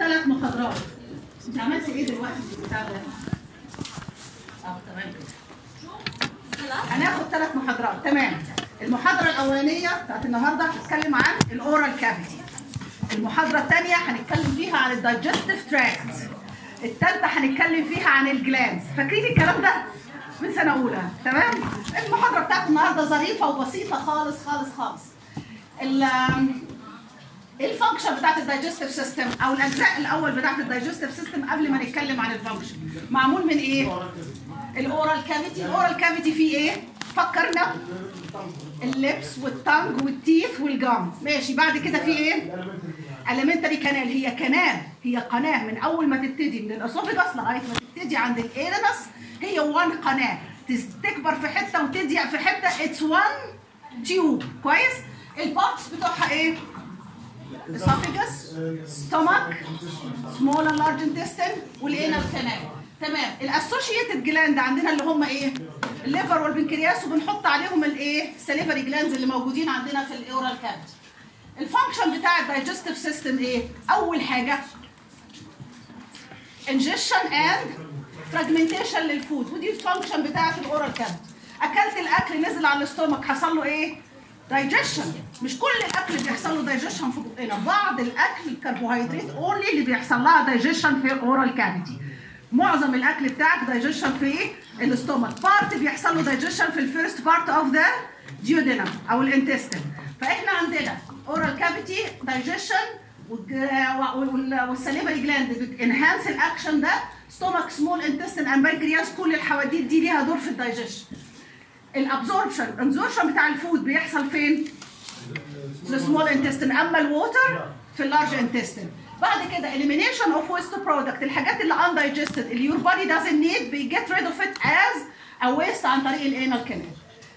ثلاث محاضرات انت عملت ايه دلوقتي في البتاع ده؟ اه تمام هناخد ثلاث محاضرات تمام المحاضرة الأولانية بتاعت النهاردة هتتكلم عن الأورال كافيتي المحاضرة الثانية هنتكلم فيها عن الدايجستيف تراكت الثالثة هنتكلم فيها عن الجلانز فاكرين الكلام ده؟ من سنة أولى تمام؟ المحاضرة بتاعت النهاردة ظريفة وبسيطة خالص خالص خالص ال ايه الفانكشن بتاعت الدايجستيف سيستم او الاجزاء الاول بتاعت الدايجستيف سيستم قبل ما نتكلم عن الفانكشن معمول من ايه الاورال كافيتي الاورال كافيتي فيه ايه فكرنا اللبس والتانج والتيث والجام ماشي بعد كده في ايه elementary كانال هي كنال هي قناه من اول ما تبتدي من الاسوفيجاس لغايه ما تبتدي عند الايرنس هي وان قناه تكبر في حته وتضيق في حته اتس وان تيوب كويس البارتس بتوعها ايه esophagus stomach small and large intestine والانال كانال تمام الاسوشيتد جلاند عندنا اللي هم ايه الليفر والبنكرياس وبنحط عليهم الايه السليفري جلاندز اللي موجودين عندنا في الاورال كافيتي الفانكشن بتاع الدايجستيف سيستم ايه اول حاجه ingestion and fragmentation للفود ودي الفانكشن بتاعت الاورال كافيتي اكلت الاكل نزل على الاستومك حصل له ايه دايجيشن مش كل الاكل بيحصل له دايجيشن في بقنا بعض الاكل الكربوهيدرات اونلي اللي بيحصل لها دايجيشن في الاورال كافيتي معظم الاكل بتاعك دايجيشن في الاستومك بارت بيحصل له دايجيشن في الفيرست بارت اوف ذا ديودينم او الانتستين فاحنا عندنا اورال كافيتي دايجيشن والسليفري جلاند بتنهانس الاكشن ده ستومك سمول انتستين اند بنكرياس كل الحواديت دي ليها دور في الدايجيشن الابزوربشن الابزوربشن بتاع الفود بيحصل فين في السمول انتستين اما الووتر في اللارج انتستين بعد كده elimination of waste product الحاجات اللي undigested اللي your body doesn't need we get rid of it as a waste عن طريق الانال كانال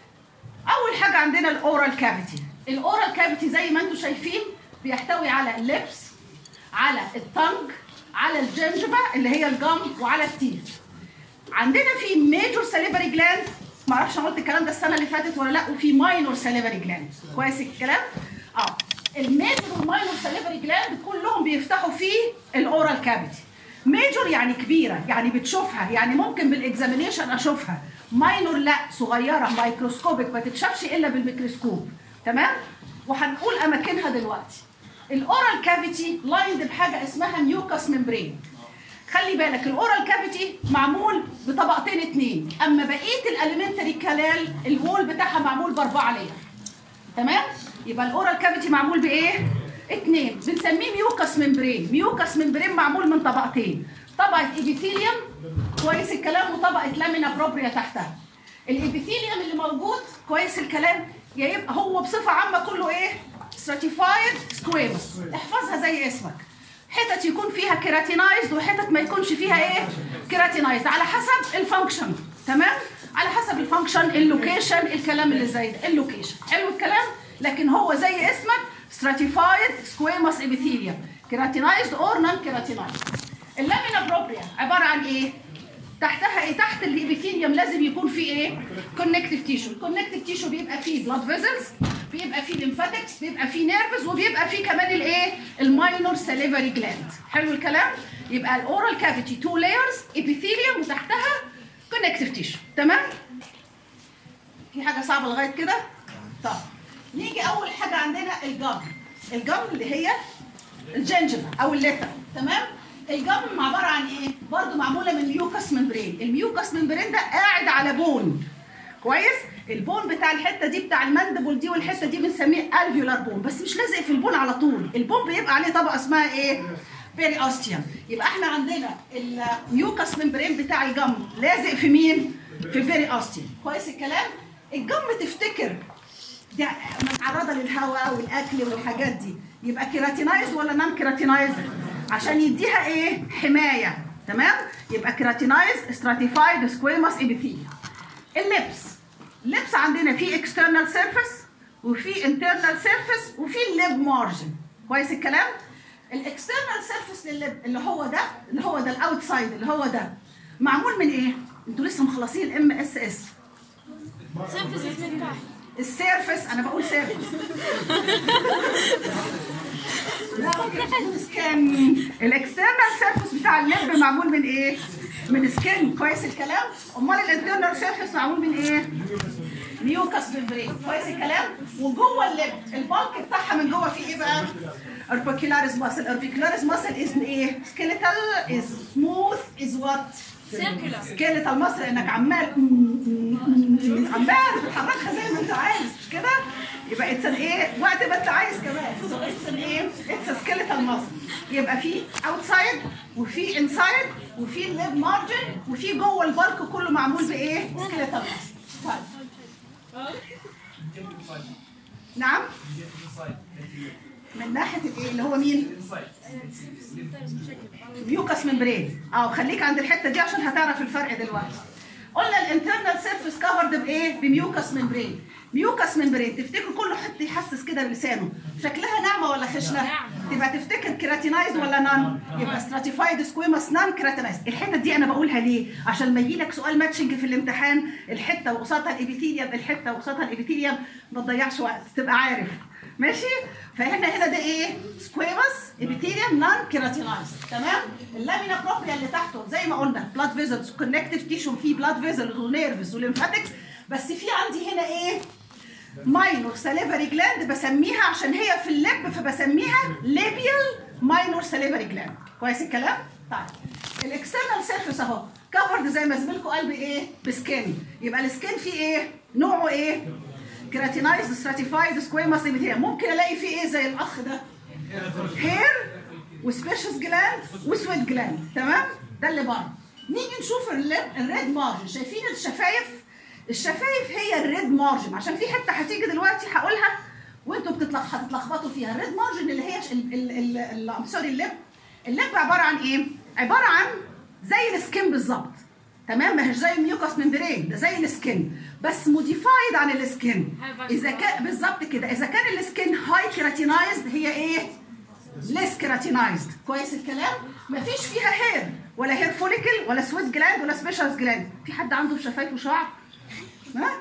اول حاجه عندنا الاورال كافيتي الاورال كافيتي زي ما انتم شايفين بيحتوي على اللبس على التنج على الجنجبه اللي هي الجم وعلى التيث عندنا في ميجور سليفري جلاند ما اعرفش انا قلت الكلام ده السنه اللي فاتت ولا لا وفي ماينور سليفري جلاند كويس الكلام اه الميجور والماينور سليفري جلاند كلهم بيفتحوا في الاورال كافيتي ميجور يعني كبيره يعني بتشوفها يعني ممكن بالاكزامينيشن اشوفها ماينور لا صغيره مايكروسكوبيك ما تتشافش الا بالميكروسكوب تمام وهنقول اماكنها دلوقتي الاورال كافيتي لايند بحاجه اسمها ميوكاس ممبرين خلي بالك الاورال كافيتي معمول بطبقتين اتنين اما بقيه الاليمنتري كلال الوول بتاعها معمول باربعه لير تمام يبقى الاورال كافيتي معمول بايه اتنين بنسميه ميوكاس ممبرين ميوكاس ممبرين معمول من طبقتين طبقه ايبيثيليوم كويس الكلام وطبقه لامينا بروبريا تحتها الابيثيليوم اللي موجود كويس الكلام يا يبقى هو بصفه عامه كله ايه stratified squamous احفظها زي اسمك حتت يكون فيها كيراتينايزد وحتت ما يكونش فيها ايه كيراتينايزد على حسب الفانكشن تمام على حسب الفانكشن اللوكيشن الكلام اللي زي ده اللوكيشن حلو الكلام لكن هو زي اسمك stratified squamous epithelium كيراتينايزد اور نون كيراتينايزد اللامينا بروبريا عباره عن ايه تحتها ايه تحت الابيثيليوم لازم يكون في ايه كونكتيف تيشو الكونكتيف تيشو بيبقى فيه بلاد فيزلز بيبقى فيه ليمفاتكس بيبقى فيه نيرفز وبيبقى فيه كمان الايه الماينور سليفري جلاند حلو الكلام يبقى الاورال كافيتي تو لايرز ابيثيليوم وتحتها كونكتيف تيشو تمام في حاجه صعبه لغايه كده طب نيجي اول حاجه عندنا الجم الجم اللي هي الجنجفه او اللثه تمام الجم عباره عن ايه برضو معموله من ميوكاس ممبرين الميوكاس ممبرين ده قاعد على بون كويس البون بتاع الحته دي بتاع المندبل دي والحته دي بنسميه الفيولار بون بس مش لازق في البون على طول البون بيبقى عليه طبقه اسمها ايه بيري اوستيوم يبقى احنا عندنا الميوكاس ممبرين بتاع الجم لازق في مين في البيري اوستيوم كويس الكلام الجم تفتكر دي متعرضه للهواء والاكل والحاجات دي يبقى كيراتينايز ولا نون كيراتينايز عشان يديها ايه حمايه تمام يبقى كيراتينايز ستراتيفايد سكويموس ابيثيليوم اللبس اللبس عندنا فيه اكسترنال سيرفيس وفي انترنال سيرفيس وفي الليب مارجن كويس الكلام الاكسترنال سيرفيس لللب اللي هو ده اللي هو ده الاوتسايد اللي هو ده معمول من ايه انتوا لسه مخلصين الام اس اس السيرفس انا بقول سيرفس لا كان الاكسترنال سيرفيس بتاع اللب معمول من ايه من سكين كويس الكلام امال الانترنال سيرفيس معمول من ايه ميوكس ممبرين كويس الكلام وجوه اللب البالك بتاعها من جوه فيه ايه بقى اوربيكولاريس ماسل اوربيكولاريس ماسل از ايه سكيليتال از سموث از وات سيركلر سكيليتال ماسل انك عمال عمال بتحركها زي ما انت عايز مش كده يبقى اتس ايه وقت ما انت عايز كمان اتس ايه اتس سكيليتال ماسل يبقى في اوتسايد وفي انسايد وفي الليب مارجن وفي جوه البالك كله معمول بايه سكيليتال ماسل طيب نعم من ناحيه الايه اللي هو مين ميوكس ممبرين اه خليك عند الحته دي عشان هتعرف الفرق دلوقتي قلنا الانترنال سيرفيس كفرد بايه بميوكس ممبرين ميوكس ممبرين تفتكر كل حد يحسس كده بلسانه شكلها ناعمه ولا خشنه تبقى تفتكر كيراتينايز ولا نان يبقى ستراتيفايد سكويمس نان كيراتينايز الحته دي انا بقولها ليه عشان لما يجي لك سؤال ماتشنج في الامتحان الحته وقصادها الابيثيليوم الحته وقصادها الابيثيليوم ما تضيعش وقت تبقى عارف ماشي فاحنا هنا ده ايه سكويمس ابيثيليوم نان كيراتينايز تمام اللامينا بروبريا اللي تحته زي ما قلنا بلاد فيزلز كونكتيف تيشو فيه بلاد فيزلز ونيرفز وليمفاتكس بس في عندي هنا ايه ماينور ساليفري جلاند بسميها عشان هي في اللب فبسميها ليبيال ماينور ساليفري جلاند كويس الكلام طيب الاكسترنال سيرفيس اهو كفرد زي ما زميلكم قال بايه بسكين يبقى السكين فيه ايه نوعه ايه كيراتينايز ستراتيفايد سكويماس ممكن الاقي فيه ايه زي الاخ ده هير وسبيشس جلاند وسويت جلاند تمام ده اللي بره نيجي نشوف الليد الريد مارجن شايفين الشفايف الشفايف هي الريد مارجن عشان في حته هتيجي دلوقتي هقولها وانتوا بتتلخ... هتتلخبطوا فيها الريد مارجن اللي هي ش- ال ال ال ال ال سوري اللب اللب عباره عن ايه عباره عن زي السكين بالظبط تمام ما هيش زي الميوكس ممبرين ده زي السكين بس موديفايد عن السكين اذا كان بالظبط كده اذا كان السكين هاي كيراتينايزد هي ايه ليس كيراتينايزد كويس الكلام مفيش فيها هير ولا هير فوليكل ولا سويت جلاند ولا سبيشال جلاند في حد عنده شفايف وشعر ها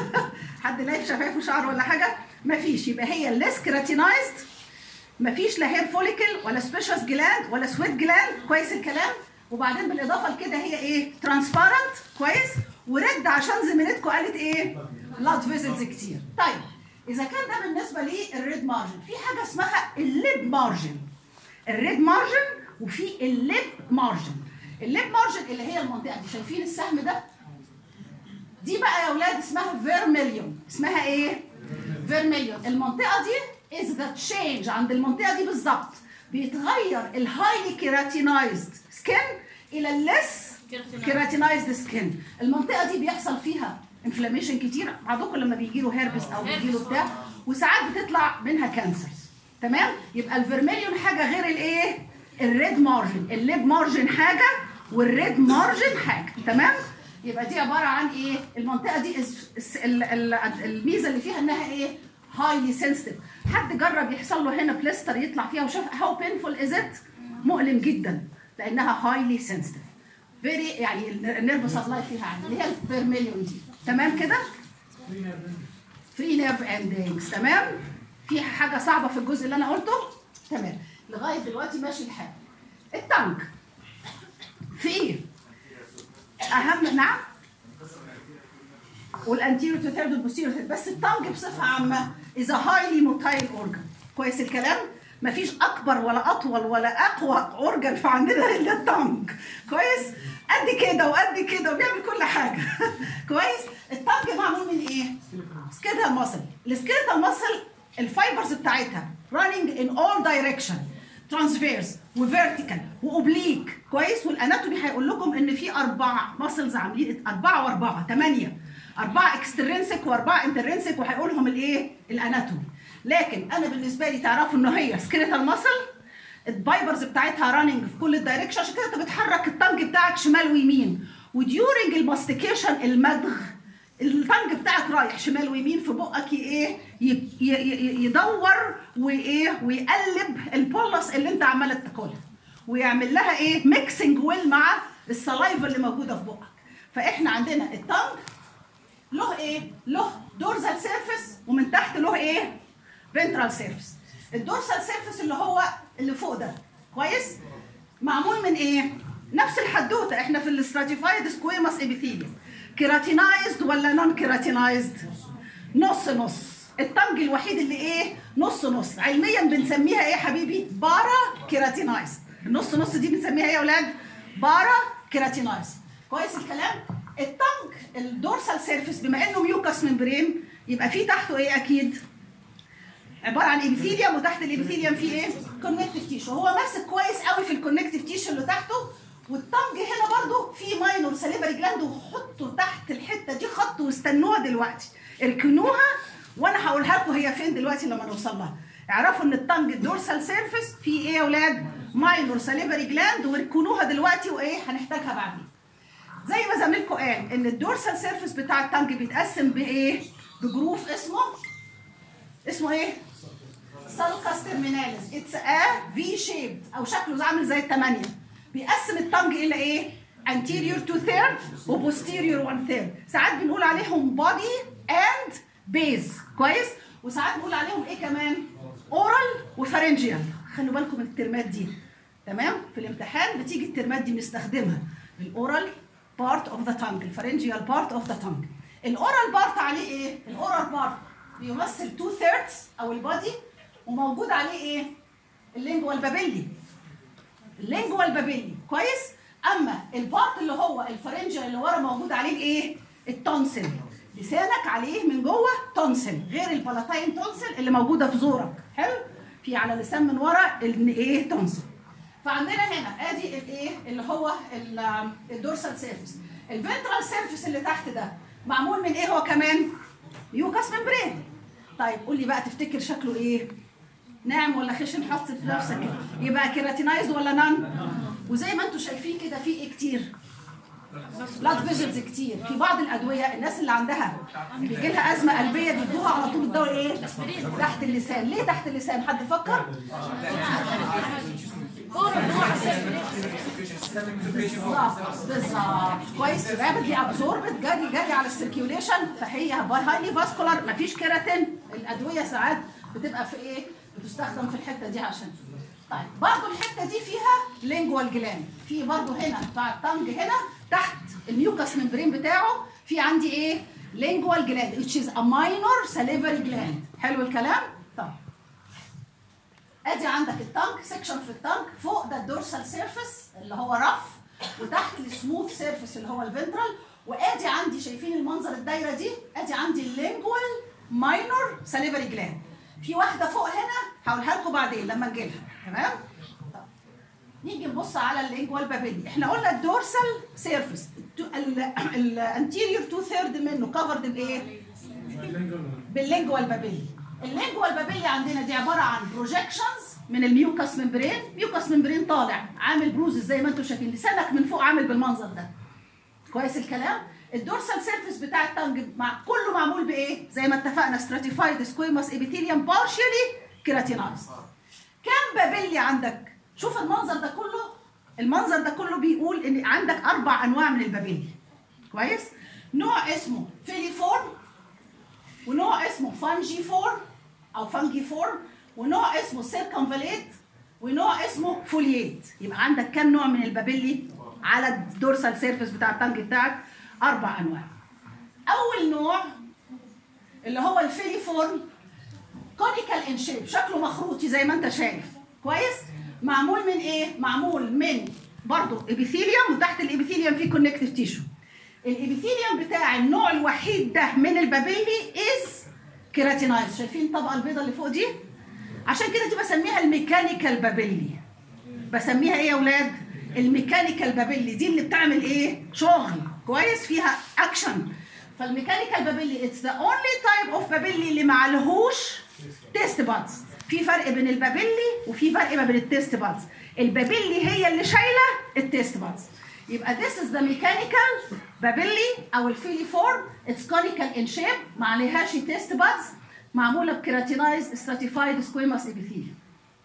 حد لاقي شفايف وشعر ولا حاجه مفيش يبقى هي ليس كيراتينايزد مفيش لا هير فوليكل ولا سبيشال جلاند ولا سويت جلاند كويس الكلام وبعدين بالاضافه لكده هي ايه ترانسبارنت كويس ورد عشان زميلتكم قالت ايه بلاد فيزلز كتير طيب اذا كان ده بالنسبه للريد مارجن في حاجه اسمها الليب مارجن الريد مارجن وفي الليب مارجن الليب مارجن اللي هي المنطقه دي شايفين السهم ده دي بقى يا اولاد اسمها فيرميليون اسمها ايه فيرميليون المنطقه دي از ذا تشينج عند المنطقه دي بالظبط بيتغير الهايلي كيراتينايزد سكين الى الليس كيراتينايزد سكين المنطقه دي بيحصل فيها انفلاميشن كتير بعضكم لما بيجي له هيربس او بيجي له بتاع وساعات بتطلع منها كانسر تمام يبقى الفيرميليون حاجه غير الايه الريد مارجن الليب مارجن حاجه والريد مارجن حاجه تمام يبقى دي عباره عن ايه المنطقه دي is- is- ال- ال- الميزه اللي فيها انها ايه هايلي سنسيتيف حد جرب يحصل له هنا بلاستر يطلع فيها وشاف هاو بينفول از ات مؤلم جدا لانها هايلي سنسيتيف فيري يعني النيرف سبلاي فيها عالي اللي هي الفيرميليون دي تمام كده فري نيرف اندنجز تمام في حاجه صعبه في الجزء اللي انا قلته تمام لغايه دلوقتي ماشي الحال التانك في اهم نعم والانتيريور تو ثيرد والبوستيريور ثيرد بس التانج بصفه عامه اذا هايلي موتايل اورجان كويس الكلام مفيش اكبر ولا اطول ولا اقوى اورجان في عندنا الا التانج كويس قد كده وقد كده وبيعمل كل حاجه كويس التانج معمول من ايه سكيلتال ماسل السكيلتال ماسل الفايبرز بتاعتها running in all direction ترانسفيرس وفيرتيكال واوبليك كويس والاناتومي هيقول لكم ان في اربع ماسلز عاملين اربعه واربعه ثمانيه اربعه اكسترنسك واربعه انترنسك وهيقول لهم الايه الاناتومي لكن انا بالنسبه لي تعرفوا ان هي سكيلتال ماسل الفايبرز بتاعتها راننج في كل الدايركشن عشان كده انت بتحرك الطنج بتاعك شمال ويمين وديورنج الماستيكيشن المضغ الطنج بتاعك رايح شمال ويمين في بقك ي- ايه ي- ي- ي- يدور وايه ويقلب البولس اللي انت عماله تاكلها ويعمل لها ايه ميكسنج ويل مع السلايفا اللي موجوده في بقك فاحنا عندنا الطنج له ايه له دورزال سيرفيس ومن تحت له ايه فنترال سيرفيس الدورسال سيرفيس اللي هو اللي فوق ده كويس معمول من ايه نفس الحدوته احنا في الاستراتيفايد سكويموس ابيثيليوم كيراتينايزد ولا نون كيراتينايزد نص نص الطنج الوحيد اللي ايه نص نص علميا بنسميها ايه يا حبيبي بارا كيراتينايزد النص نص دي بنسميها ايه يا اولاد بارا كيراتينايزد كويس الكلام الطنج الدورسال سيرفيس بما انه ميوكس ممبرين يبقى في تحته ايه اكيد عباره عن ابيثيليوم وتحت الابيثيليوم في ايه كونكتيف تيشو هو ماسك كويس قوي في الكونكتيف تيشو اللي تحته والطنج هنا برضو في ماينور سليفري جلاند وحطوا تحت الحته دي خط واستنوها دلوقتي اركنوها وانا هقولها لكم هي فين دلوقتي لما نوصل لها اعرفوا ان الطنج الدورسال سيرفيس في ايه يا اولاد ماينور سليفري جلاند واركنوها دلوقتي وايه هنحتاجها بعدين زي ما زميلكم قال ان الدورسال سيرفيس بتاع الطنج بيتقسم بايه بجروف اسمه اسمه ايه سالكاس ترميناليس اتس ا في شيب او شكله عامل زي الثمانيه بيقسم الطنج الى ايه anterior two third و posterior one third ساعات بنقول عليهم body and base كويس وساعات بنقول عليهم ايه كمان oral وفارنجيال خلوا بالكم من الترمات دي تمام في الامتحان بتيجي الترمات دي بنستخدمها الاورال بارت اوف ذا تانج الفارنجيال بارت اوف ذا تانج الاورال بارت عليه ايه الاورال بارت بيمثل 2 ثيردز او البادي وموجود عليه ايه اللينجوال بابيلي اللينجوال بابيلي كويس اما البارت اللي هو الفارنجيال اللي ورا موجود عليه الايه التونسل لسانك عليه من جوه تونسل غير البلاتاين تونسل اللي موجوده في زورك حلو في على اللسان من ورا الايه تونسل فعندنا هنا ادي الايه اللي هو ال- الدورسال سيرفيس الفنترال سيرفيس اللي تحت ده معمول من ايه هو كمان يوكاس ممبرين طيب قول لي بقى تفتكر شكله ايه ناعم ولا خشن حط في نفسك كده يبقى كيراتينايز ولا نان وزي ما انتم شايفين كده في ايه كتير بلاد فيزلز كتير في بعض الادويه الناس اللي عندها بيجي لها ازمه قلبيه بيدوها على طول الدواء ايه تحت اللسان ليه تحت اللسان حد فكر بالظبط بالظبط كويس الرابط دي ابزوربت جري جري على السيركيوليشن فهي هايلي فاسكولار مفيش كيراتين الادويه ساعات بتبقى في ايه بتستخدم في الحته دي عشان طيب برضه الحته دي فيها لينجوال جلاند في برضه هنا بتاع الطنج هنا تحت الميوكس ممبرين بتاعه في عندي ايه لينجوال جلاند which is a minor salivary gland حلو الكلام طيب ادي عندك التانك سيكشن في التانك فوق ده الدورسال سيرفيس اللي هو رف وتحت السموث سيرفيس اللي هو الفنترال وادي عندي شايفين المنظر الدايره دي ادي عندي اللينجوال ماينور ساليفري جلاند في واحده فوق هنا هقولها لكم بعدين لما نجي لها تمام طب نيجي نبص على اللينجوال بابيلي احنا قلنا الدورسال سيرفيس الانتيريور تو ثيرد منه كفرد بايه باللينجوال بابيلي اللينجوال بابيلي عندنا دي عباره عن بروجكشنز من الميوكس ممبرين ميوكس ممبرين طالع عامل بروزز زي ما انتم شايفين لسانك من فوق عامل بالمنظر ده كويس الكلام الدورسال سيرفيس بتاع التنج مع كله معمول بايه زي ما اتفقنا ستراتيفايد سكويموس ابيثيليوم بارشلي كيراتينايز كام بابيلي عندك شوف المنظر ده كله المنظر ده كله بيقول ان عندك اربع انواع من البابيلي كويس نوع اسمه فيليفورم ونوع اسمه فانجي فورم او فانجي فورم ونوع اسمه سيركمفاليت ونوع اسمه فولييت يبقى عندك كام نوع من البابيلي على الدورسال سيرفيس بتاع التانج بتاعك اربع انواع اول نوع اللي هو الفيليفورم كونيكال ان شيب شكله مخروطي زي ما انت شايف كويس معمول من ايه معمول من برضه ابيثيليوم وتحت الابيثيليوم فيه كونكتيف تيشو الابيثيليوم بتاع النوع الوحيد ده من البابيلي از كيراتينايز شايفين الطبقه البيضاء اللي فوق دي عشان كده دي بسميها الميكانيكال بابيلي بسميها ايه يا اولاد الميكانيكال بابيلي دي اللي بتعمل ايه شغل كويس فيها اكشن فالميكانيكال بابيلي اتس ذا اونلي تايب اوف بابيلي اللي معلهوش تيست بادز في فرق بين البابيلي وفي فرق ما بين التيست بادز البابيلي هي اللي شايله التيست بادز يبقى this is the mechanical بابيلي او الفيلي فورم اتس كونيكال ان شيب ما عليهاش تيست بادز معموله بكيراتينايز ستراتيفايد سكويموس ابيثيليوم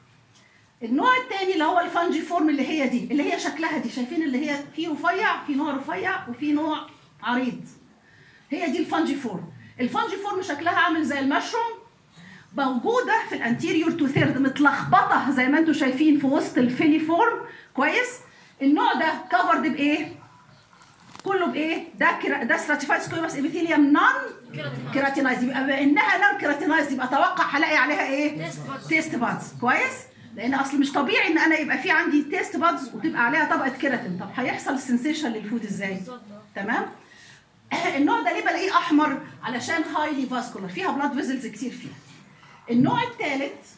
النوع الثاني اللي هو الفانجي فورم اللي هي دي اللي هي شكلها دي شايفين اللي هي في رفيع في نوع رفيع وفي نوع عريض هي دي الفانجي فورم الفانجي فورم شكلها عامل زي المشروم موجوده في الانتيريور تو ثيرد متلخبطه زي ما انتم شايفين في وسط الفيلي فورم كويس النوع ده كفرد بايه كله بايه ده كرا... ده ستراتيفايد سكويموس ابيثيليوم نون كيراتينايز يبقى بما انها نون كيراتينايز يبقى اتوقع هلاقي عليها ايه تيست بادز كويس لان اصل مش طبيعي ان انا يبقى في عندي تيست بادز وتبقى عليها طبقه كيراتين طب هيحصل السنسيشن للفود ازاي تمام النوع ده ليه بلاقيه احمر علشان هايلي فاسكولار فيها بلاد فيزلز كتير فيها النوع الثالث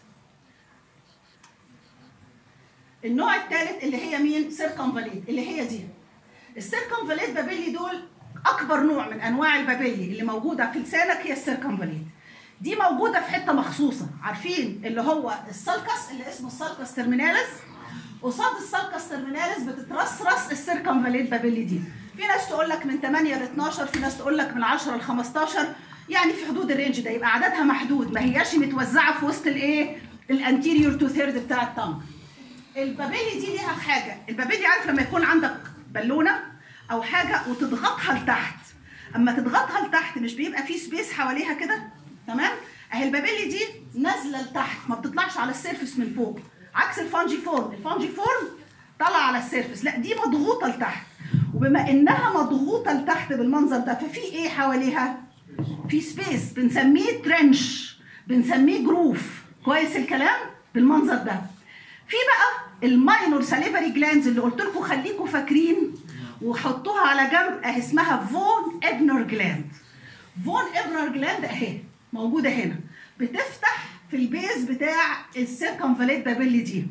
النوع الثالث اللي هي مين سيركمفاليت اللي هي دي السيركمفاليت بابيلي دول اكبر نوع من انواع البابيلي اللي موجوده في لسانك هي السيركمفاليت دي موجوده في حته مخصوصه عارفين اللي هو السالكس اللي اسمه السالكس ترميناليس قصاد السالكس ترميناليس بتترصرص السيركمفاليت بابيلي دي في ناس تقول لك من 8 ل 12 في ناس تقول لك من 10 ل 15 يعني في حدود الرينج ده يبقى عددها محدود ما هياش متوزعه في وسط الايه الانتيريور تو ثيرد بتاع التانج البابيلي دي ليها حاجه البابيلي عارف لما يكون عندك بالونه او حاجه وتضغطها لتحت اما تضغطها لتحت مش بيبقى في سبيس حواليها كده تمام اهي البابيلي دي نازله لتحت ما بتطلعش على السيرفس من فوق عكس الفانجي فورم الفانجي فورم طلع على السيرفس لا دي مضغوطه لتحت وبما انها مضغوطه لتحت بالمنظر ده ففي ايه حواليها في سبيس بنسميه ترنش بنسميه جروف كويس الكلام بالمنظر ده في بقى الماينور ساليفري جلاندز اللي قلت لكم خليكم فاكرين وحطوها على جنب اهي اسمها فون ابنر جلاند فون ابنر جلاند اهي موجوده هنا بتفتح في البيز بتاع السيركمفاليت بابيلي دي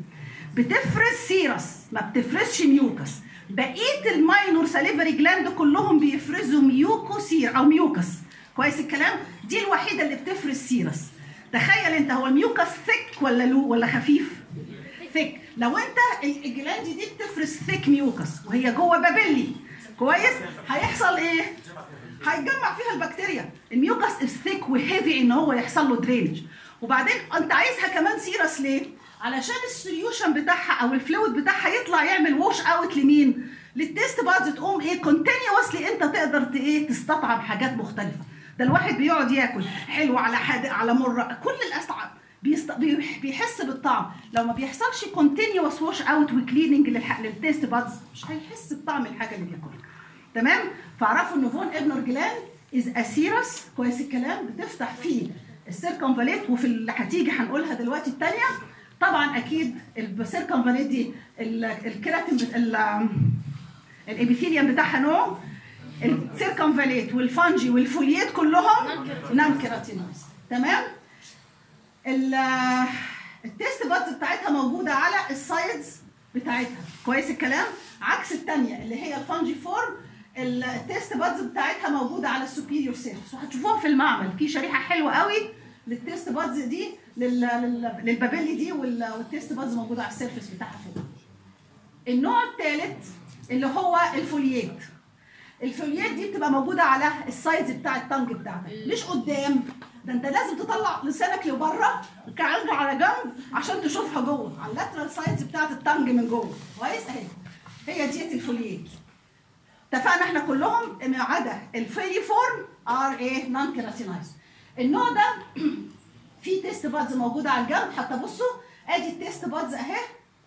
بتفرز سيرس ما بتفرزش ميوكس بقيه الماينور ساليفري جلاند كلهم بيفرزوا ميوكوسير او ميوكس كويس الكلام دي الوحيده اللي بتفرز سيرس تخيل انت هو الميوكس ثيك ولا لو ولا خفيف ثيك لو انت الجلاند دي بتفرز ثيك ميوكس وهي جوه بابيلي كويس هيحصل ايه هيتجمع فيها البكتيريا الميوكس از ثيك وهيفي ان هو يحصل له درينج وبعدين انت عايزها كمان سيرس ليه علشان السوليوشن بتاعها او الفلويد بتاعها يطلع يعمل ووش اوت لمين للتيست بادز تقوم ايه كونتينيوسلي انت تقدر ت- ايه تستطعم حاجات مختلفه ده الواحد بيقعد ياكل حلو على حادق على مر كل الاستطعام بيست... بي- بيحس بالطعم لو ما بيحصلش كونتينيوس ووش اوت وكليننج للح... للتيست بادز مش هيحس بطعم الحاجه اللي بياكلها تمام فاعرفوا ان فون ابنر جلاند از اسيرس كويس الكلام بتفتح فيه السيركمفاليت وفي اللي هتيجي هنقولها دلوقتي الثانيه طبعا اكيد السيركمفاليت دي ال- الكيراتين بت- ال- الابيثيليوم بتاعها نوع السيركمفاليت والفانجي والفوليات كلهم نان كيراتينوز تمام ال- التيست بادز بتاعتها موجوده على السايدز بتاعتها كويس الكلام عكس الثانيه اللي هي الفانجي فورم التيست بادز بتاعتها موجوده على السوبيريور سيرفس وهتشوفوها في المعمل في شريحه حلوه قوي للتيست بادز دي لل- لل- للبابيلي دي وال- والتيست بادز موجوده على السيرفس بتاعها فوق النوع الثالث اللي هو الفوليات الفوليات دي بتبقى موجوده على السايز بتاع التنج بتاعتك مش قدام ده انت لازم تطلع لسانك لبره وكعلقه على جنب عشان تشوفها جوه على اللاترال سايز بتاعت التنج من جوه كويس اهي هي ديت الفوليات اتفقنا احنا كلهم ما عدا الفيلي فورم ار ايه نون كيراتينايز النوع ده في تيست بادز موجوده على الجنب حتى بصوا ادي التيست بادز اهي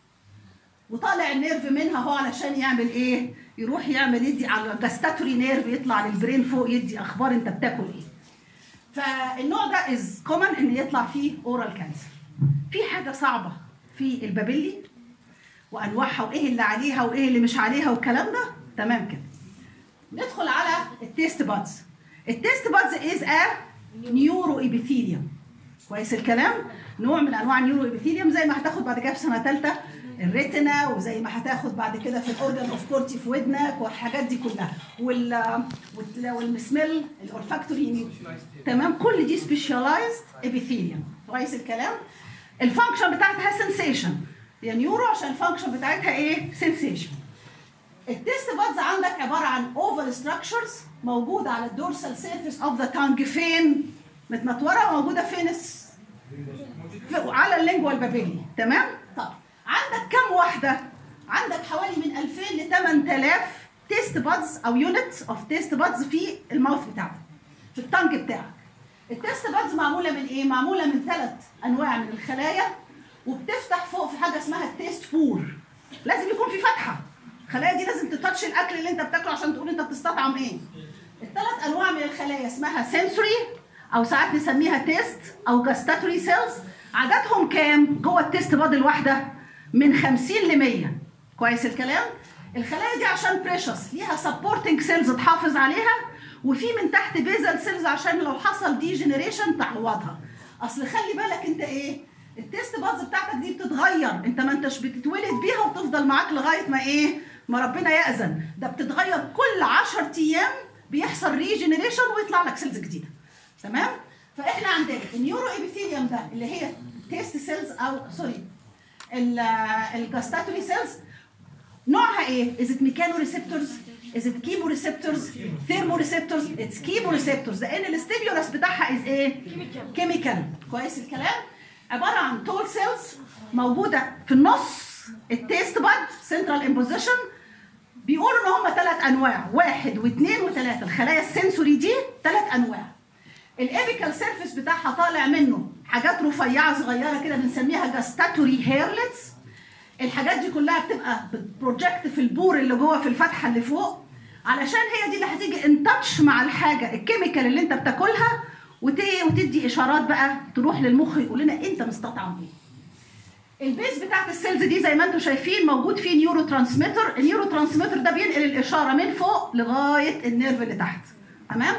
وطالع النيرف منها هو علشان يعمل ايه؟ يروح يعمل يدي على جاستاتوري نيرف يطلع للبرين فوق يدي اخبار انت بتاكل ايه. فالنوع ده از كومن ان يطلع فيه اورال كانسر. في حاجه صعبه في البابيلي وانواعها وايه اللي عليها وايه اللي مش عليها والكلام ده تمام كده. ندخل على التيست بادز. التيست بادز از ا نيورو ايبيثيليوم. كويس الكلام؟ نوع من انواع النيورو ايبيثيليوم زي ما هتاخد بعد كده في سنه ثالثه الريتنا وزي ما هتاخد بعد كده في الاورجن اوف كورتي في ودنك والحاجات دي كلها وال وال- والسميل الاولفاكتوري تمام كل دي سبيشاليزد ابيثيليوم كويس الكلام الفانكشن بتاعتها سنسيشن يعني نيورو عشان الفانكشن بتاعتها ايه سنسيشن التيست بادز عندك عباره عن اوفال ستراكشرز موجوده على الدورسال سيرفيس اوف ذا تانج فين متنطوره موجوده فين الس- في- على اللينجوال بابيلي تمام طب عندك كم واحده عندك حوالي من 2000 ل 8000 تيست بادز او يونتس اوف تيست بادز في الماوث بتاعك في التانج بتاعك التيست بادز معموله من ايه معموله من ثلاث انواع من الخلايا وبتفتح فوق في حاجه اسمها التيست بور لازم يكون في فتحه الخلايا دي لازم تتاتش الاكل اللي انت بتاكله عشان تقول انت بتستطعم ايه الثلاث انواع من الخلايا اسمها سنسوري او ساعات نسميها تيست او جاستاتوري سيلز عددهم كام جوه التيست باد الواحده من 50 ل 100 كويس الكلام الخلايا دي عشان بريشس ليها سبورتنج سيلز تحافظ عليها وفي من تحت بيزل سيلز عشان لو حصل دي جنريشن تعوضها اصل خلي بالك انت ايه التيست باز بتاعتك دي بتتغير انت ما انتش بتتولد بيها وتفضل معاك لغايه ما ايه ما ربنا يأذن ده بتتغير كل 10 ايام بيحصل ريجنريشن ويطلع لك سيلز جديده تمام فاحنا عندنا النيورو ابيثيليوم ده اللي هي تيست سيلز او سوري الجاستاتوري سيلز نوعها ايه؟ Is it mechanoreceptors? Is it chemoreceptors? Thermoreceptors? It's chemoreceptors لأن الستيمولس بتاعها is ايه؟ كيميكال كويس الكلام؟ عبارة عن تول سيلز موجودة في النص التيست باد سنترال امبوزيشن بيقولوا ان هم ثلاث انواع واحد واثنين وثلاثه الخلايا السنسوري دي ثلاث انواع الابيكال سيرفيس بتاعها طالع منه حاجات رفيعه صغيره كده بنسميها جاستاتوري هيرلتس الحاجات دي كلها بتبقى بتبروجكت في البور اللي جوه في الفتحه اللي فوق علشان هي دي اللي هتيجي ان تاتش مع الحاجه الكيميكال اللي انت بتاكلها وت- وتدي اشارات بقى تروح للمخ يقول لنا انت مستطعم ايه البيز بتاعت السيلز دي زي ما انتم شايفين موجود فيه نيورو ترانسميتر النيورو ترانسميتر ده بينقل الاشاره من فوق لغايه النيرف اللي تحت تمام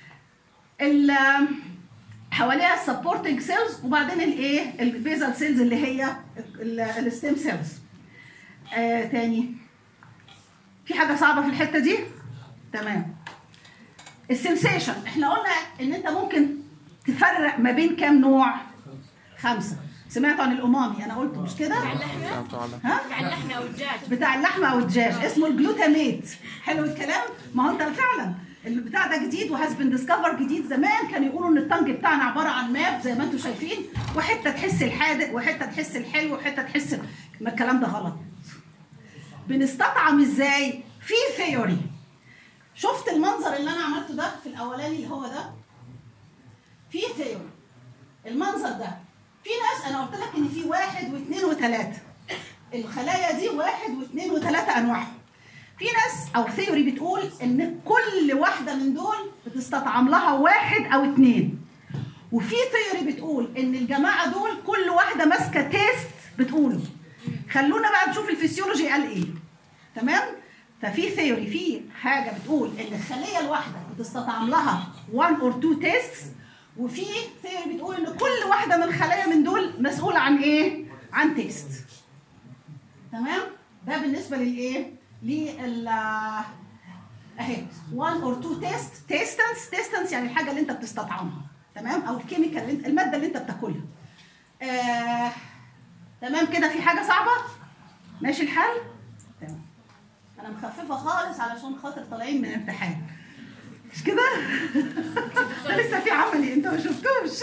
ال حواليها السبورتنج سيلز وبعدين الايه البيزال سيلز اللي هي الستيم سيلز آه تاني في حاجه صعبه في الحته دي تمام السنسيشن احنا قلنا ان انت ممكن تفرق ما بين كام نوع خمسه سمعتوا عن الامامي انا قلته مش كده بتاع اللحمة ها بتاع اللحمة أو الدجاج بتاع اللحمه او الدجاج اسمه الجلوتاميت حلو الكلام ما هو انت فعلا البتاع ده جديد وهاز بين ديسكفر جديد زمان كانوا يقولوا ان الطنج بتاعنا عباره عن ماب زي ما انتم شايفين وحته تحس الحادق وحته تحس الحلو وحته تحس ما الكلام ده غلط بنستطعم ازاي في ثيوري شفت المنظر اللي انا عملته ده في الاولاني اللي هو ده في ثيوري المنظر ده في ناس انا قلت لك ان في واحد واثنين وثلاثه الخلايا دي واحد واثنين وثلاثه انواعهم في ناس او ثيوري بتقول ان كل واحده من دول بتستطعم لها واحد او اثنين وفي ثيوري بتقول ان الجماعه دول كل واحده ماسكه تيست بتقوله خلونا بقى نشوف الفسيولوجي قال ايه تمام ففي ثيوري في حاجه بتقول ان الخليه الواحده بتستطعم لها 1 اور 2 تيست وفي ثيوري بتقول ان كل واحده من الخلايا من دول مسؤوله عن ايه عن تيست تمام ده بالنسبه للايه لل اهي 1 اور 2 تيست تيستنس تيستنس يعني الحاجه اللي انت بتستطعمها تمام او الكيميكال اللي انت- الماده اللي انت بتاكلها آه تمام كده في حاجه صعبه ماشي الحال تمام انا مخففه خالص علشان خاطر طالعين من امتحان مش كده ده لسه في عملي انت ما شفتوش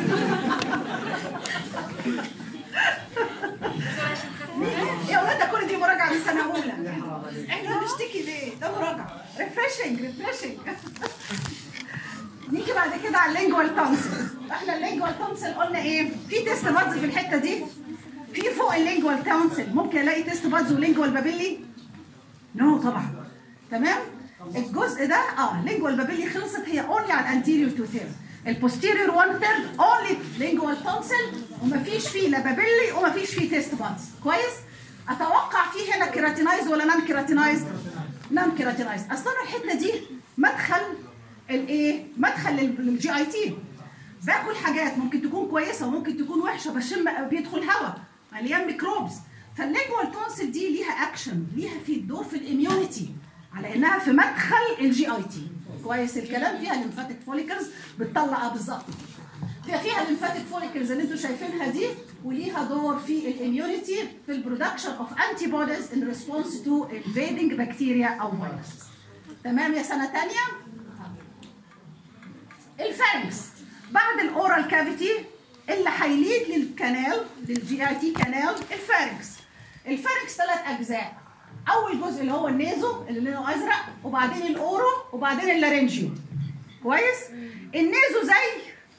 يا ولاد ده كل دي مراجعه من سنه اولى احنا بنشتكي ليه ده مراجعه ريفريشنج ريفريشنج نيجي بعد كده على اللينجوال تونسل احنا اللينجوال تونسل قلنا ايه في تيست بادز في الحته دي في فوق اللينجوال تونسل ممكن الاقي تيست بادز ولينجوال بابيلي نو no, طبعا تمام الجزء ده اه لينجوال بابيلي خلصت هي اونلي على الانتيريور تو ثيرد البوستيريور 1 ثيرد اونلي لينجوال تونسل ومفيش فيه لا بابيلي ومفيش فيه تيست بادز كويس اتوقع في هنا كيراتينايز ولا نان كيراتينايز نان كيراتينايز اصلا الحته دي مدخل الايه مدخل للجي اي تي باكل حاجات ممكن تكون كويسه وممكن تكون وحشه بشم بيدخل هواء مليان ميكروبز فاللينجوال تونسل دي ليها اكشن ليها في دور في الاميونيتي على انها في مدخل الجي اي تي كويس الكلام فيها ليمفاتيك فوليكلز بتطلع بالظبط فيها فيها الليمفاتيك فوليكلز اللي انتم شايفينها دي وليها دور في الاميونيتي في البرودكشن اوف انتي بوديز ان ريسبونس تو invading بكتيريا او فيروس تمام يا سنه ثانيه الفارنكس بعد الاورال كافيتي اللي هيليد للكنال للجي اي تي كانال الفارنكس الفارنكس ثلاث اجزاء اول جزء اللي هو النيزو اللي لونه ازرق وبعدين الاورو وبعدين اللارنجيو كويس النيزو زي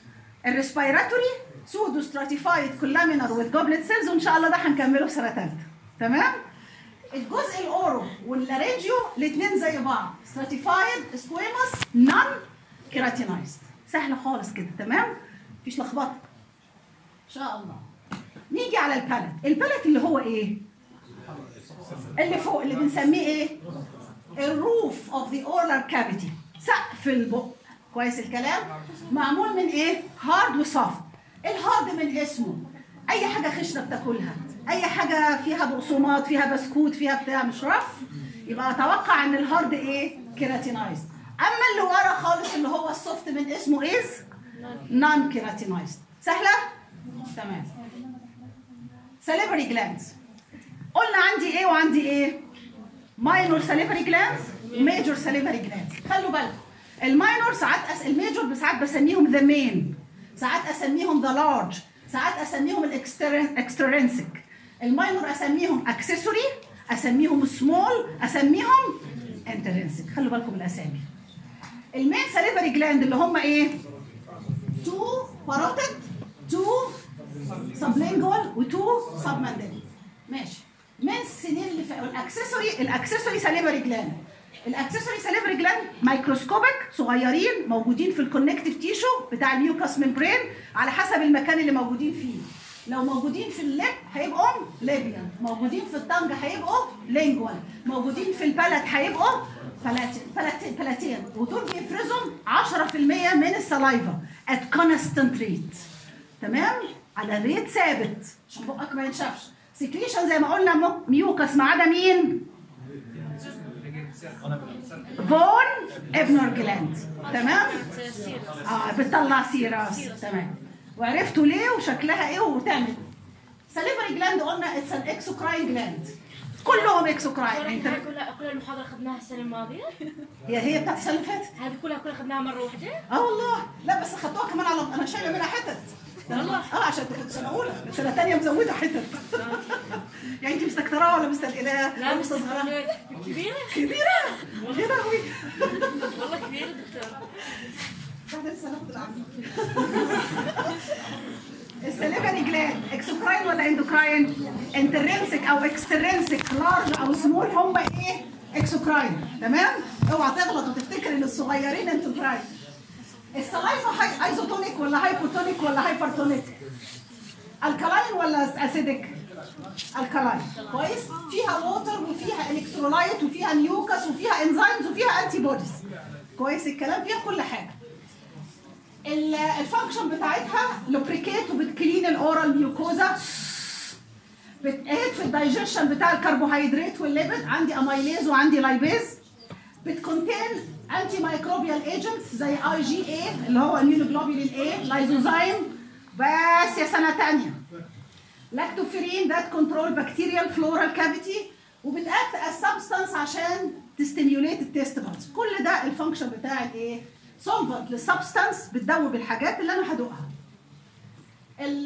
الريسبيراتوري سودو ستراتيفايد كولامينر وذ جوبلت سيلز وان شاء الله ده هنكمله في سنه ثالثه تمام الجزء الاورو واللارينجيو الاثنين زي بعض ستراتيفايد سكويموس نون كيراتينايزد سهله خالص كده تمام مفيش لخبطه ان شاء الله نيجي على البالت البالت اللي هو ايه اللي فوق اللي بنسميه ايه الروف اوف ذا اورال كافيتي سقف البق كويس الكلام معمول من ايه هارد وسوفت الهارد من اسمه اي حاجه خشنه بتاكلها اي حاجه فيها بقسماط فيها بسكوت فيها بتاع مش رف يبقى اتوقع ان الهارد ايه كيراتينايزد اما اللي ورا خالص اللي هو السوفت من اسمه از نون كيراتينايزد سهله تمام ساليفري جلاندز قلنا عندي ايه وعندي ايه ماينور ساليفري جلاندز وميجور ساليفري جلاندز خلوا بالكم الماينور ساعات أس... الميجور ساعات بسميهم ذا مين ساعات اسميهم ذا لارج ساعات اسميهم الاكسترنسك الماينور اسميهم اكسسوري اسميهم سمول اسميهم انترنسك خلوا بالكم الاسامي المين ساليفري جلاند اللي هم ايه تو باروتيد تو سبلينجوال وتو سبمانديبل ماشي من السنين اللي فاتوا الاكسسوري الاكسسوري ساليفري جلاند الاكسسوري ساليفري جلاند مايكروسكوبيك صغيرين موجودين في الكونكتيف تيشو بتاع الميوكاس ممبرين على حسب المكان اللي موجودين فيه لو موجودين في اللب هيبقوا ليبيان موجودين في الطنج هيبقوا لينجوال موجودين في البلد هيبقوا بلاتين بلاتين بلاتين ودول بيفرزوا 10% من السلايفا ات كونستنت ريت تمام على ريت ثابت عشان بقك ما ينشفش سكريشن زي ما قلنا ميوكس ما عدا مين فون ابنر جلاند تمام اه بتطلع سيراس تمام وعرفتوا ليه وشكلها ايه وتعمل ساليفري جلاند قلنا اتس ان اكسوكراين جلاند كلهم اكسوكراين يعني هاي كلها كل المحاضرة أخذناها السنة الماضية هي هي بتاعت السنه اللي فاتت هذه كلها كلها أخذناها مرة واحدة اه والله لا بس خدتوها كمان على انا شايله منها حتت والله اه عشان كنت سنه اولى سنه ثانيه مزوده حتت يعني انت مستكتراها ولا مستثقلاها لا ولا مستصغراها كبيرة كبيره يا لهوي والله كبيرة دكتور بعد السنه كنت العظيم السليفري جلاند اكسوكراين ولا اندوكراين انترنسك او اكسترنسك لارج او سمول هم ايه اكسوكراين تمام اوعى تغلط وتفتكر ان الصغيرين انتوكراين السلايفا هاي ايزوتونيك ولا هايبوتونيك ولا هايبرتونيك الكلاين ولا اسيدك الكلاين كويس فيها ووتر وفيها الكترولايت وفيها نيوكس وفيها انزيمز وفيها انتي بوديز كويس الكلام فيها كل حاجه ال- الفانكشن بتاعتها لوبريكيت وبتكلين الاورال ميوكوزا بتأيد في الدايجيشن بتاع الكربوهيدرات والليبيد عندي اميليز وعندي لايبيز بتكونتين انتي مايكروبيال ايجنتس زي اي جي اي اللي هو اميونوجلوبولين اي لايزوزايم بس يا سنه ثانيه لاكتوفيرين ذات كنترول بكتيريال فلورال كافيتي وبتاكت از سبستانس عشان تستيميوليت التيست بادز كل ده الفانكشن بتاع الايه سولفنت للسبستانس بتدوب الحاجات اللي انا هدوقها ال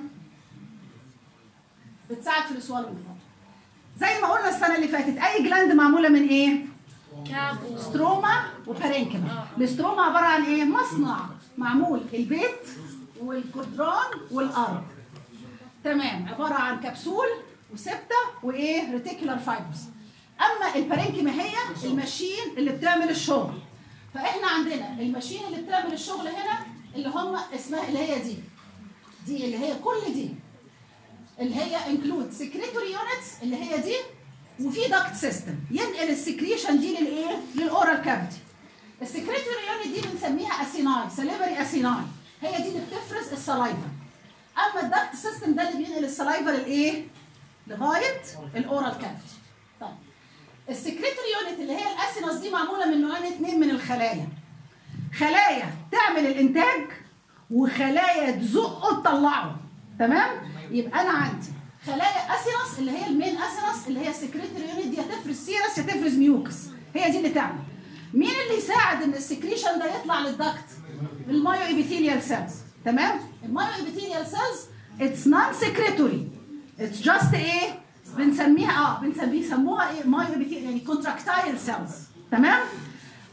بتساعد في السوالو زي ما قلنا السنه اللي فاتت اي جلاند معموله من ايه كاب و- ستروما وبارينكما الستروما عباره عن ايه مصنع معمول البيت والجدران والارض تمام عباره عن كبسول وسبته وايه ريتيكولار فايبرز اما البارينكما هي الماشين اللي بتعمل الشغل فاحنا عندنا الماشين اللي بتعمل الشغل هنا اللي هم اسمها اللي هي دي دي اللي هي كل دي اللي هي انكلود سكريتوري يونتس اللي هي دي وفي داكت سيستم ينقل السكريشن دي للايه للاورال كافيتي السكريتوري يونت دي بنسميها اسيناي سليفري اسيناي هي دي اللي بتفرز السلايفا اما الداكت سيستم ده اللي بينقل السلايفا للايه لغايه الاورال كافيتي طيب السكريتوري يونت اللي هي الاسينوس دي معموله من نوعين اتنين من الخلايا خلايا تعمل الانتاج وخلايا تزقه تطلعه تمام يبقى انا عندي خلايا اسينوس اللي هي المين اسينوس اللي هي السكريتوري يونت دي هتفرز سيرس هتفرز ميوكس هي دي اللي تعمل مين اللي يساعد ان السكريشن ده يطلع للدكت المايو ايبيثيليال سيلز تمام المايو ايبيثيليال سيلز اتس نون سكريتوري اتس جاست ايه بنسميها اه بنسميه سموها ايه مايو ايبيثيليال يعني كونتراكتايل سيلز تمام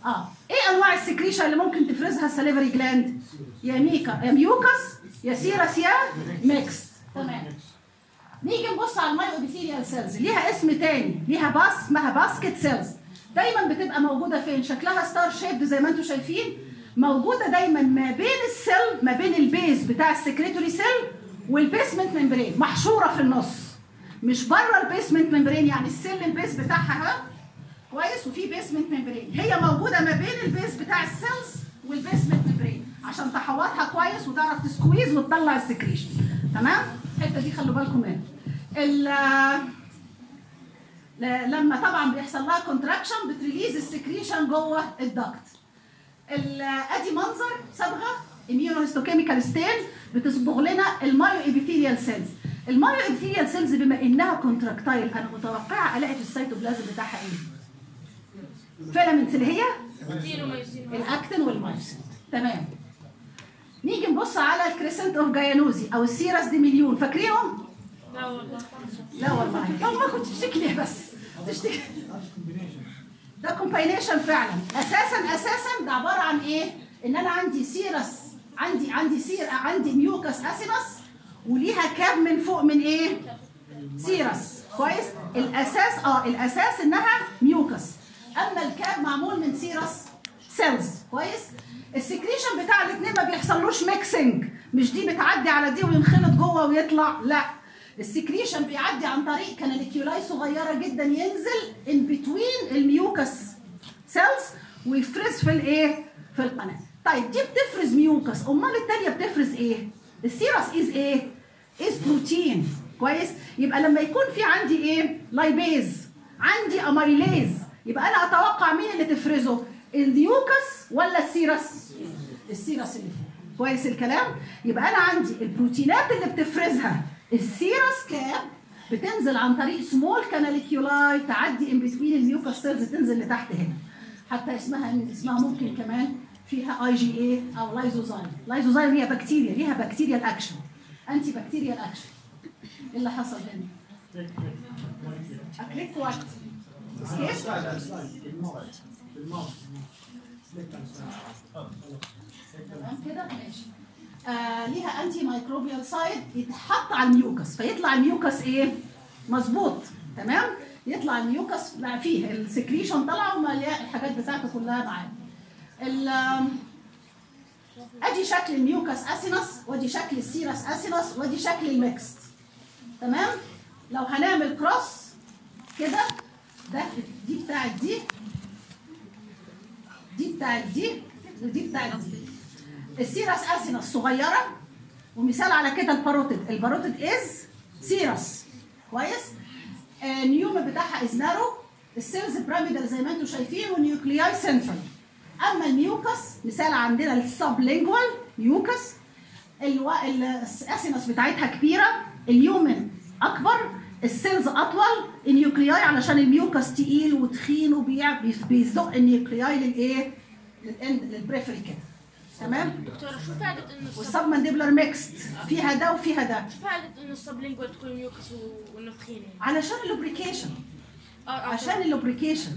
اه ايه انواع السكريشن اللي ممكن تفرزها السليفري جلاند يا ميكا يا ميوكس يا سيرس يا ميكس تمام نيجي نبص على المايو ابيثيليال سيلز ليها اسم تاني ليها باس اسمها باسكت سيلز دايما بتبقى موجوده فين شكلها ستار شيب زي ما انتم شايفين موجوده دايما ما بين السيل ما بين البيز بتاع السكريتوري سيل والبيسمنت ممبرين محشوره في النص مش بره البيسمنت ممبرين يعني السيل البيس بتاعها ها كويس وفي بيسمنت ممبرين هي موجوده ما بين البيس بتاع السيلز والبيسمنت ممبرين عشان تحوطها كويس وتعرف تسكويز وتطلع السكريشن تمام الحته دي خلوا بالكم منها ال- ل- لما طبعا بيحصل لها كونتراكشن بتريليز السكريشن جوه الدكت ال- ادي منظر صبغه اميونوهيستوكيميكال ستين بتصبغ لنا المايو ابيثيليال سيلز المايو ابيثيليال سيلز بما انها كونتراكتايل انا متوقعه الاقي في السيتوبلازم بتاعها ايه فيلامنتس اللي هي روتين وميوسين الاكتين والمايوسين تمام نيجي نبص على الكريسنت اوف جايانوزي او السيرس دي مليون فاكرينهم لا والله لا والله لو ما كنت تشتكي بس تشتكي ده كومباينيشن فعلا اساسا اساسا ده عباره عن ايه ان انا عندي سيرس عندي عندي سير عندي ميوكس اسينس وليها كاب من فوق من ايه سيرس كويس الاساس اه الاساس انها ميوكس اما الكاب معمول من سيرس سيلز كويس السكريشن بتاع الاثنين ما بيحصلوش ميكسنج مش دي بتعدي على دي وينخلط جوه ويطلع لا السكريشن بيعدي عن طريق كاناليكيولاي صغيره جدا ينزل ان بتوين الميوكس سيلز ويفرز في الايه في القناه طيب دي بتفرز ميوكس امال الثانيه بتفرز ايه السيرس از ايه از بروتين كويس يبقى لما يكون في عندي ايه لايبيز عندي اميليز يبقى انا اتوقع مين اللي تفرزه الميوكس ولا السيرس السيرس اللي فوق كويس الكلام يبقى انا عندي البروتينات اللي بتفرزها السيرس كاب بتنزل عن طريق سمول كاناليكيولاي تعدي ان بتوين الميوكس سيلز تنزل لتحت هنا حتى اسمها اسمها ممكن كمان فيها اي جي اي او لايزوزايم لايزوزايم هي بكتيريا ليها بكتيريال اكشن انتي بكتيريال اكشن ايه اللي حصل هنا اكليك وات اسكيب تمام كده ماشي آه ليها انتي مايكروبيال سايد يتحط على الميوكس فيطلع الميوكس ايه مظبوط تمام يطلع الميوكس لا فيه السكريشن طلع ومليان الحاجات بتاعته كلها معاه ال- آم، ادي شكل الميوكس اسينس وادي شكل السيرس اسينس وادي شكل الميكست تمام لو هنعمل كروس كده ده دي بتاعت دي دي بتاعت دي ودي بتاعت دي السيرس اسينس صغيره ومثال على كده الباروتيد الباروتيد از سيرس كويس آه النيوم بتاعها از نارو السيلز بيراميدال زي ما انتم شايفين والنيوكلياي سنترال اما الميوكس مثال عندنا السبلينجوال ميوكس الو... الاسينس بتاعتها كبيره اليومن اكبر السيلز اطول النيوكلياي علشان الميوكس تقيل وتخين وبيع بيزق النيوكلياي للايه؟ للاند للبريفري كده تمام؟ دكتورة شو فائدة انه الصب والسبمنديبلر ميكست فيها ده وفيها ده شو فائدة انه السبلينجوال تكون ميوكس و- وانه تخينة يعني؟ علشان اللوبريكيشن اه اه عشان اللوبريكيشن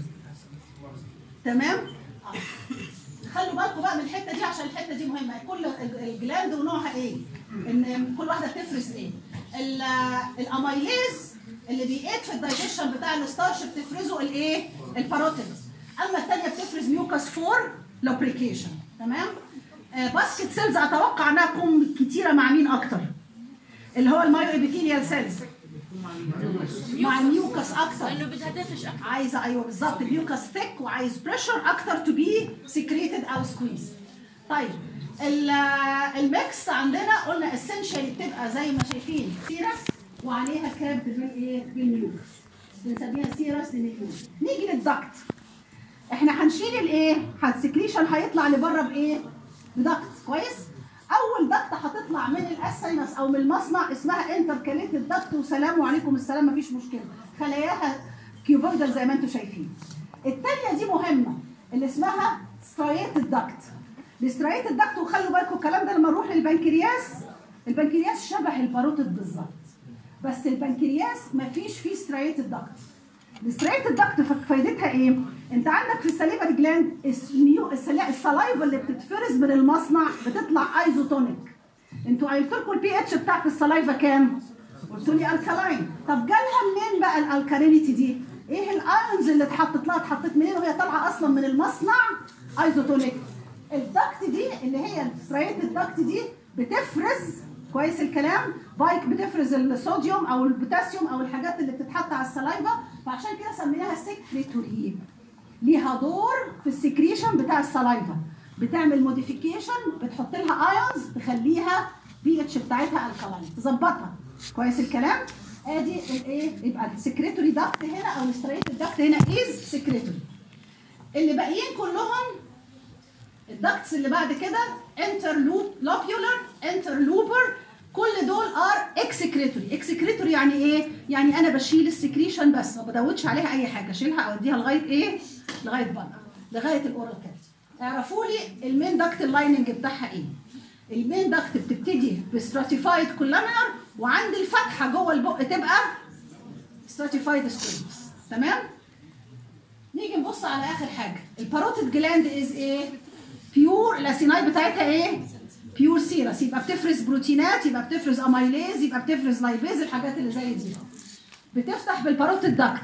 تمام آه. خلوا بالكم بقى من الحته دي عشان الحته دي مهمه كل الجلاند ونوعها ايه ان كل واحده بتفرز ايه ال- الاميليز اللي بيقيد في الدايجيشن بتاع الستارش بتفرزه الايه الباروتيد اما الثانيه بتفرز ميوكاس فور لوبريكيشن تمام آه باسكت سيلز اتوقع انها تكون كتيره مع مين اكتر اللي هو المايو ابيثيليال سيلز مع الميوكاس اكتر لانه بدها دفش اكثر عايزه ايوه بالظبط الميوكاس ثيك وعايز بريشر اكتر تو بي سكريتد او سكويز طيب ال- الميكس عندنا قلنا اسينشالي بتبقى زي ما شايفين سيرس وعليها كاب بالايه بالميوكس بنسميها سيرس للميوكس نيجي للدكت احنا هنشيل الايه السكريشن هيطلع لبره بايه بدكت كويس اول دكت هتطلع من الاسينس او من المصنع اسمها انتركاليتد دكت وسلام وعليكم السلام مفيش مشكله خلاياها كيوبويدال زي ما انتم شايفين الثانيه دي مهمه اللي اسمها سترايتد دكت السترايتد دكت وخلوا بالكم الكلام ده لما نروح للبنكرياس البنكرياس شبه الباروتيد بالظبط بس البنكرياس مفيش فيه سترايتد دكت السترايتد دكت فايدتها ايه انت عندك في السليفري جلاند السميو السلا- السلايفا اللي بتتفرز من المصنع بتطلع ايزوتونيك انتوا قلت لكم البي اتش بتاعت السلايفا كام؟ قلتوا لي الكالاين طب جالها منين بقى الالكالينيتي دي؟ ايه الايونز اللي اتحطت لها اتحطت منين وهي طالعه اصلا من المصنع ايزوتونيك الدكت دي اللي هي الستريت الدكت دي بتفرز كويس الكلام بايك بتفرز الصوديوم او البوتاسيوم او الحاجات اللي بتتحط على السلايفا فعشان كده سميناها سكريتوري ليها دور في السكريشن بتاع السلايفا بتعمل موديفيكيشن بتحط لها ايونز تخليها بي اتش بتاعتها الكلاين تظبطها كويس الكلام ادي الايه يبقى السكريتوري داكت هنا او الستريت داكت هنا از سكريتوري اللي باقيين كلهم الدكتس اللي بعد كده انترلوب لوبيولار انترلوبر كل دول ار اكسكريتوري اكسكريتوري يعني ايه يعني انا بشيل السكريشن بس ما بدودش عليها اي حاجه اشيلها اوديها لغايه ايه لغايه بره لغايه الاورال كافيتي اعرفوا لي المين دكت اللايننج بتاعها ايه المين دكت بتبتدي بستراتيفايد كولامينر وعند الفتحه جوه البق تبقى ستراتيفايد سكوينس تمام نيجي نبص على اخر حاجه الباروتيد جلاند از ايه بيور الاسيناي بتاعتها ايه بيور سيرس يبقى بتفرز بروتينات يبقى بتفرز اميليز يبقى بتفرز لايبيز الحاجات اللي زي دي بتفتح بالباروتيد داكت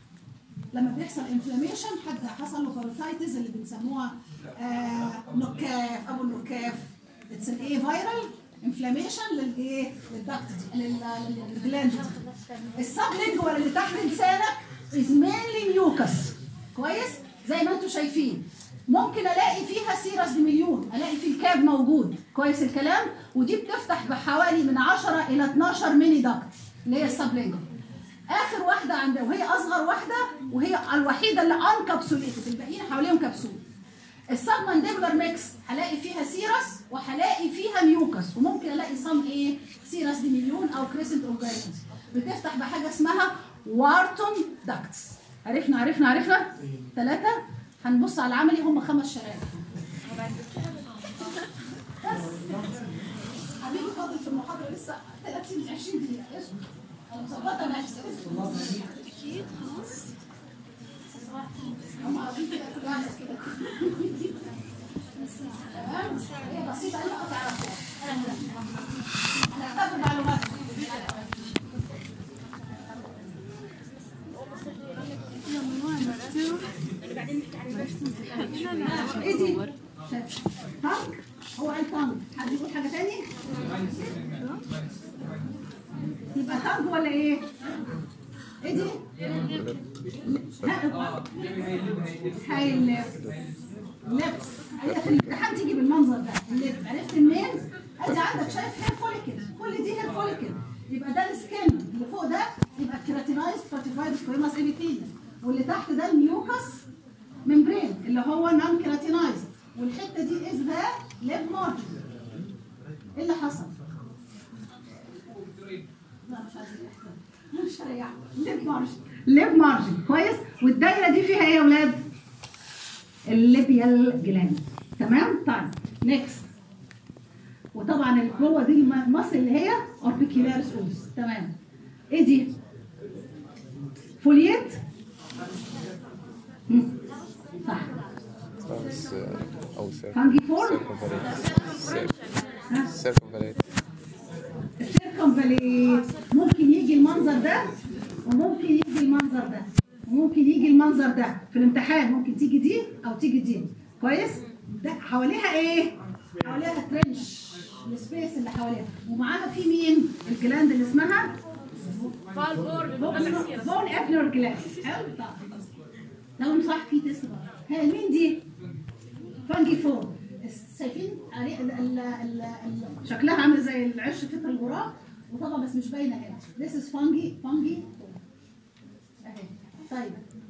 لما بيحصل انفلاميشن حد حصل له باروتايتس اللي بنسموها آه نكاف ابو النكاف اتس ان ايه فايرال انفلاميشن للايه للداكت دي لل- للجلاند دي السبلينجوال اللي تحت لسانك از مينلي ميوكس كويس زي ما انتم شايفين ممكن الاقي فيها سيرس بمليون الاقي في الكاب موجود كويس الكلام ودي بتفتح بحوالي من 10 الى 12 ميني داكت اللي هي السبلينجوال اخر واحده عند وهي اصغر واحده وهي الوحيده اللي انكابسوليتد الباقيين حواليهم كبسول السبمانديبولار ميكس هلاقي فيها سيرس وهلاقي فيها ميوكس وممكن الاقي صم ايه سيرس بمليون او كريسنت اورجانيزمز بتفتح بحاجه اسمها وارتون داكتس عرفنا عرفنا عرفنا ثلاثه هنبص على العملي هم خمس شرايح بس حبيبي فاضل في المحاضره لسه 30 20 دقيقه اسكت انا مظبطه نفسي اكيد خلاص هم قاعدين كده كل واحد كده تمام هي بسيطه اي نقطه تعرفوها هنعتبر معلومات ايه دي؟ تانك هو قال تانك حد يقول حاجه تاني؟ يبقى تانك ولا ايه؟ ايه دي؟ لا هاي اللب لبس هي في الامتحان تيجي بالمنظر ده اللب عرفت منين؟ ادي عندك شايف هير فوليكل كل دي هير فوليكل يبقى ده السكن اللي فوق ده يبقى كيراتينايز فاتيفايد سكويماس ابيثيليوم واللي تحت ده الميوكس ممبرين اللي هو نون كيراتينايز والحته دي از ذا ليب مارجن ايه اللي حصل؟ لا مش عايزين نحكي. مش هريح ليب مارجن ليب مارجن كويس والدايره دي فيها ايه يا اولاد؟ الليبيال جلاند تمام؟ طيب نيكست وطبعا اللي جوه دي المصل اللي هي اوربيكيولاريس اوس تمام ايه دي؟ فوليت مم. صح Sounds uh, oh, cir- هانجي فور circumvallate. Circumvallate. السيركمفاليت ممكن يجي المنظر ده وممكن يجي المنظر ده وممكن يجي المنظر ده في الامتحان ممكن تيجي دي او تيجي دي كويس ده حواليها ايه حواليها ترنش السبيس اللي حواليها ومعاها في مين الجلاند اللي اسمها فالبور بون ابنر جلاند حلو طيب. لو صح في تيست بقى ها مين دي فانجي فور شايفين عليه ال ال ال ال شكلها عامل زي العش فطر الغراب وطبعا بس مش باينه هنا This is fungi fungi اهي طيب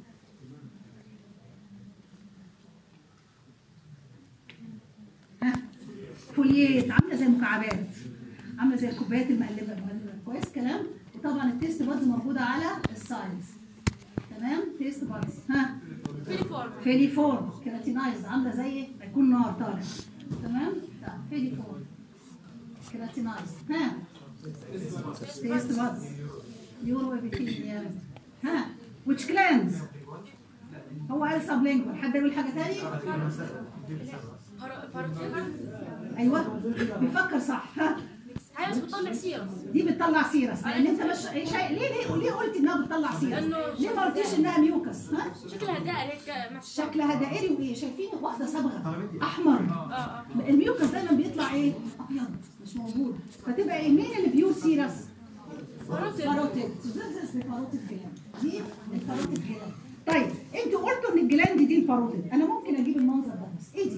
ها فوليات عامله زي المكعبات عامله زي الكوبايات المقلبه المقلبة. كويس كلام وطبعا التيست بادز موجوده على السايدز تمام تيست بادز ها فيليفورم فيليفورم كيراتينايز عامله زي ما يكون نار طالع تمام طيب فيليفورم كيراتينايز ها تيست بادز يورو ابيثيليوم ها which glands هو وايل سبلينجوال حد يقول حاجه تاني بارو- باروتيل ايوه بيفكر صح ها هاي بس بتطلع سيرس دي بتطلع سيرس لان انت مش إيه شيء ليه ليه ليه قلت انها بتطلع سيرس لأنه- ليه ما قلتيش انها ميوكس ها شكلها دائري هيك مع شكلها دائري وايه شايفين واحده صبغه احمر اه اه الميوكس دايما بيطلع ايه ابيض مش موجود فتبقى ايه مين اللي بيور سيرس باروتيل باروتيد تزلزل باروتيد جلاند دي الباروتيد جلاند طيب انتوا قلتوا ان الجلاند دي الباروتيد انا ممكن اجيب المنظر ده بس ايه دي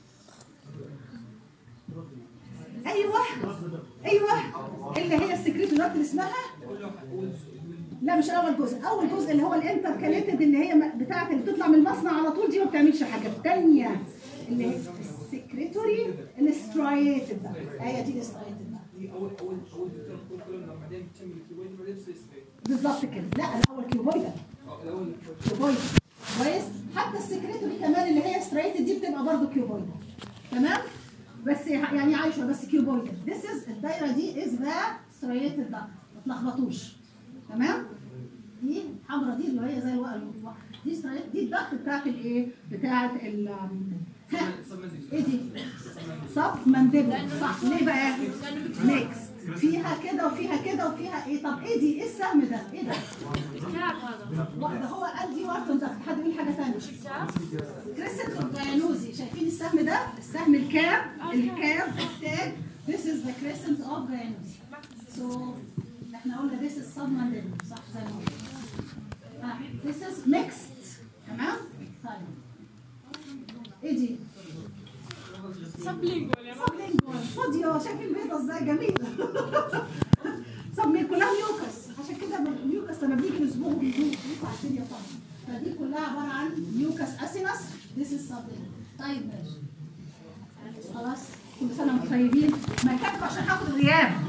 ايوه ايوه اللي هي السكريت دلوقتي اللي اسمها لا مش اول جزء اول جزء اللي هو الانتركاليتد اللي هي م- بتاعه اللي بتطلع من المصنع على طول دي ما بتعملش حاجه الثانيه اللي هي السكريتوري الاسترايتد ده هي دي الاسترايتد ده دي اول اول اول دكتور كولونا بعدين بتكمل الكيوبويد بعدين بتصير ستريت بالظبط كده لا الاول كيوبويدا اه الاول كيوبويدا كويس حتى السكريتوري كمان اللي هي سترايتد دي بتبقى برضه كيوبويدا تمام بس يعني عايشه بس كيوبويدا ذس از الدايره دي از ذا سترايتد ده ما تلخبطوش تمام دي الحمراء دي اللي هي زي الورق دي سترايت دي الضغط بتاعت الايه بتاعت ال ها ايه دي صب مندبل صح ليه بقى ميكس فيها كده وفيها كده وفيها ايه طب ايه دي ايه السهم ده ايه ده كتاب هذا واحده هو انتي وارتون ده حد يقول حاجه ثانيه كتاب كريسنت اوف شايفين السهم ده السهم الكاب الكاب التاج this is the crescent of Guyanosi so احنا قلنا this is submandibular صح زي ما قلنا آه. this is mixed تمام طيب ايه دي سبلينجوال يا سبلينجوال فاضيه شايفين البيضه ازاي جميله سبلين كلها ميوكس عشان كده الميوكس لما بنيجي نسبوه بيدوب بيطلع الدنيا طبعا فدي كلها عباره عن ميوكس اسينس ذيس از سبلين طيب ماشي خلاص كل سنه وانتم طيبين ما كانش عشان هاخد الغياب